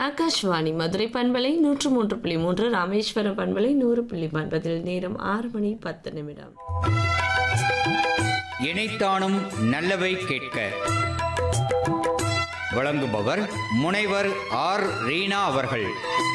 ஆகாஷ்வாணி மதுரை பண்பலை நூற்று மூன்று புள்ளி மூன்று ராமேஸ்வரம் பண்பலை நூறு புள்ளி ஒன்பதில் நேரம் ஆறு மணி பத்து நிமிடம் இணைத்தானும் நல்லவை கேட்க வழங்குபவர் முனைவர் ஆர் ரீனா அவர்கள்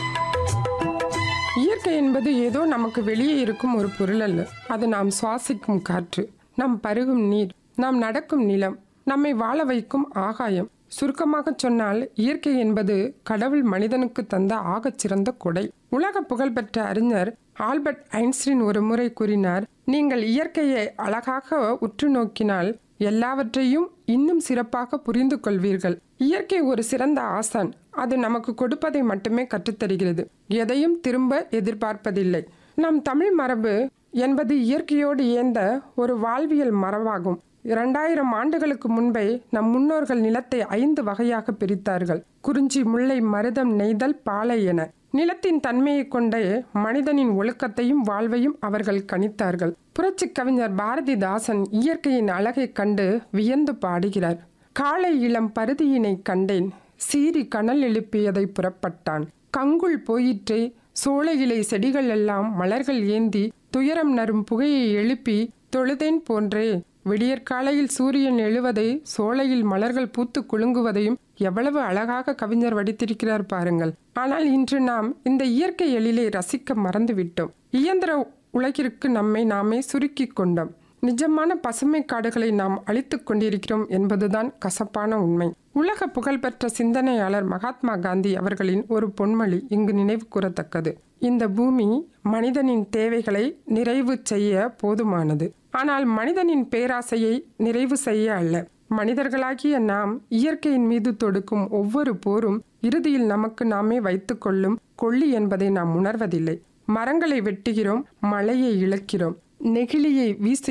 இயற்கை என்பது ஏதோ நமக்கு வெளியே இருக்கும் ஒரு பொருள் அல்ல அது நாம் சுவாசிக்கும் காற்று நாம் பருகும் நீர் நாம் நடக்கும் நிலம் நம்மை வாழ வைக்கும் ஆகாயம் சுருக்கமாக சொன்னால் இயற்கை என்பது கடவுள் மனிதனுக்கு தந்த ஆகச் சிறந்த கொடை உலக புகழ்பெற்ற அறிஞர் ஆல்பர்ட் ஐன்ஸ்டீன் ஒரு முறை கூறினார் நீங்கள் இயற்கையை அழகாக உற்று நோக்கினால் எல்லாவற்றையும் இன்னும் சிறப்பாக புரிந்து கொள்வீர்கள் இயற்கை ஒரு சிறந்த ஆசான் அது நமக்கு கொடுப்பதை மட்டுமே கற்றுத்தருகிறது எதையும் திரும்ப எதிர்பார்ப்பதில்லை நம் தமிழ் மரபு என்பது இயற்கையோடு இயந்த ஒரு வாழ்வியல் மரபாகும் இரண்டாயிரம் ஆண்டுகளுக்கு முன்பே நம் முன்னோர்கள் நிலத்தை ஐந்து வகையாக பிரித்தார்கள் குறிஞ்சி முல்லை மருதம் நெய்தல் பாலை என நிலத்தின் தன்மையை கொண்டே மனிதனின் ஒழுக்கத்தையும் வாழ்வையும் அவர்கள் கணித்தார்கள் புரட்சி கவிஞர் பாரதிதாசன் இயற்கையின் அழகைக் கண்டு வியந்து பாடுகிறார் காலை இளம் பருதியினை கண்டேன் சீறி கனல் எழுப்பியதை புறப்பட்டான் கங்குள் போயிற்றே சோலையிலை செடிகள் எல்லாம் மலர்கள் ஏந்தி துயரம் நரும் புகையை எழுப்பி தொழுதேன் போன்றே விடியற்காலையில் சூரியன் எழுவதை சோலையில் மலர்கள் பூத்து குலுங்குவதையும் எவ்வளவு அழகாக கவிஞர் வடித்திருக்கிறார் பாருங்கள் ஆனால் இன்று நாம் இந்த இயற்கை எழிலை ரசிக்க மறந்துவிட்டோம் இயந்திர உலகிற்கு நம்மை நாமே சுருக்கிக் கொண்டோம் நிஜமான பசுமை காடுகளை நாம் அழித்துக் கொண்டிருக்கிறோம் என்பதுதான் கசப்பான உண்மை உலக புகழ்பெற்ற சிந்தனையாளர் மகாத்மா காந்தி அவர்களின் ஒரு பொன்மொழி இங்கு நினைவு கூறத்தக்கது இந்த பூமி மனிதனின் தேவைகளை நிறைவு செய்ய போதுமானது ஆனால் மனிதனின் பேராசையை நிறைவு செய்ய அல்ல மனிதர்களாகிய நாம் இயற்கையின் மீது தொடுக்கும் ஒவ்வொரு போரும் இறுதியில் நமக்கு நாமே வைத்துக்கொள்ளும் கொள்ளி என்பதை நாம் உணர்வதில்லை மரங்களை வெட்டுகிறோம் மழையை இழக்கிறோம் நெகிழியை வீசி